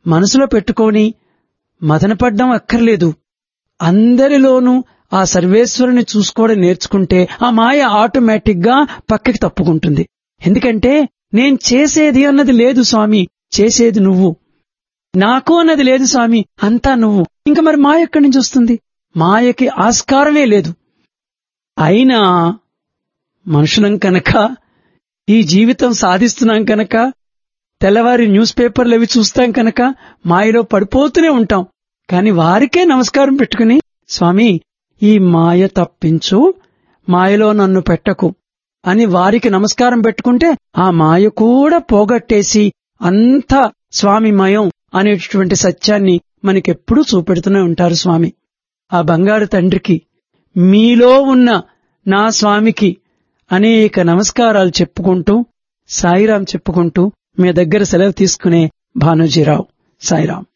మనసులో పెట్టుకొని మదనపడ్డం అక్కర్లేదు అందరిలోనూ ఆ సర్వేశ్వరుని చూసుకోవడం నేర్చుకుంటే ఆ మాయ ఆటోమేటిక్ గా పక్కకి తప్పుకుంటుంది ఎందుకంటే నేను చేసేది అన్నది లేదు స్వామి చేసేది నువ్వు నాకు అన్నది లేదు స్వామి అంతా నువ్వు ఇంకా మరి మాయ ఎక్కడి నుంచి వస్తుంది మాయకి ఆస్కారమే లేదు అయినా మనుషులం కనుక ఈ జీవితం సాధిస్తున్నాం కనుక తెల్లవారి న్యూస్ పేపర్లు అవి చూస్తాం కనుక మాయలో పడిపోతూనే ఉంటాం కాని వారికే నమస్కారం పెట్టుకుని స్వామి ఈ మాయ తప్పించు మాయలో నన్ను పెట్టకు అని వారికి నమస్కారం పెట్టుకుంటే ఆ మాయ కూడా పోగొట్టేసి అంతా స్వామిమయం అనేటటువంటి సత్యాన్ని మనకెప్పుడూ చూపెడుతూనే ఉంటారు స్వామి ఆ బంగారు తండ్రికి మీలో ఉన్న నా స్వామికి అనేక నమస్కారాలు చెప్పుకుంటూ సాయిరాం చెప్పుకుంటూ మీ దగ్గర సెలవు తీసుకునే భానుజీరావు సాయిరాం